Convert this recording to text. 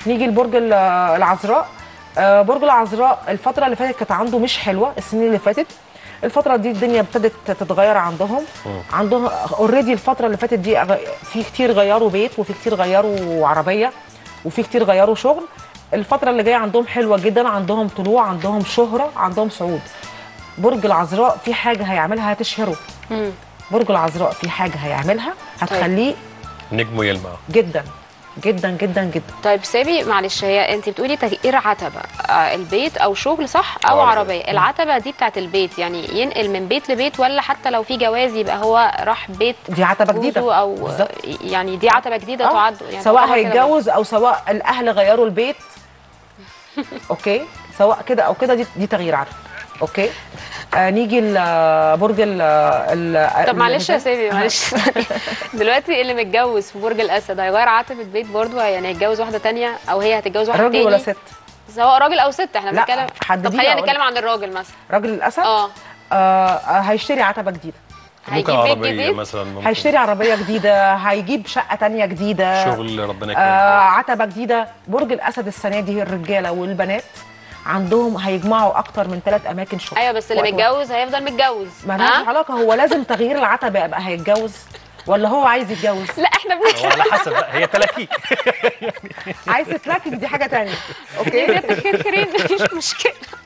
نيجي لبرج ال- العذراء آه، برج العذراء الفتره اللي فاتت كانت عنده مش حلوه السنين اللي فاتت الفتره دي الدنيا ابتدت تتغير عندهم عندهم اوريدي الفتره اللي فاتت دي أغ- في كتير غيروا بيت وفي كتير غيروا عربيه وفي كتير غيروا شغل الفتره اللي جايه عندهم حلوه جدا عندهم طلوع عندهم شهره عندهم صعود برج العذراء في حاجه هيعملها هتشهره مم. برج العذراء في حاجه هيعملها هتخليه نجمه يلمع جدا جدا جدا جدا طيب سابي معلش هي انت بتقولي تغيير عتبه آه، البيت او شغل صح او أو عربية. عربيه العتبه دي بتاعت البيت يعني ينقل من بيت لبيت ولا حتى لو في جواز يبقى هو راح بيت دي عتبه جديده جوزه او بالظبط. يعني دي عتبه جديده آه. تعد يعني سواء تعتبر كده هيتجوز او سواء الاهل غيروا البيت اوكي سواء كده او كده دي, دي تغيير عتبه اوكي آه نيجي لبرج ال ال طب معلش يا الميزان. سيبي معلش دلوقتي اللي متجوز في برج الاسد هيغير عتبه بيت برضه يعني هيتجوز واحده تانية او هي هتتجوز واحد راجل تاني ولا ست سواء راجل او ست احنا لا، بنتكلم حدديها طب خلينا أقول نتكلم عن الراجل مثلا راجل الاسد اه آه هيشتري عتبه جديده ممكن هيجيب بيت عربيه جديد مثلا ممكن هيشتري عربيه جديده هيجيب شقه تانية جديده شغل ربنا يكرمه آه عتبه جديده برج الاسد السنه دي الرجاله والبنات عندهم هيجمعوا اكتر من ثلاث اماكن شغل ايوه بس اللي وقت- متجوز هيفضل متجوز مالهاش ها؟ علاقه هو لازم تغيير العتبه يبقى هيتجوز ولا هو عايز يتجوز لا احنا بنتكلم هو على حسب بقى هي تلاكيك عايز تتلكك دي حاجه تانية اوكي اوكي خير خير مفيش مشكله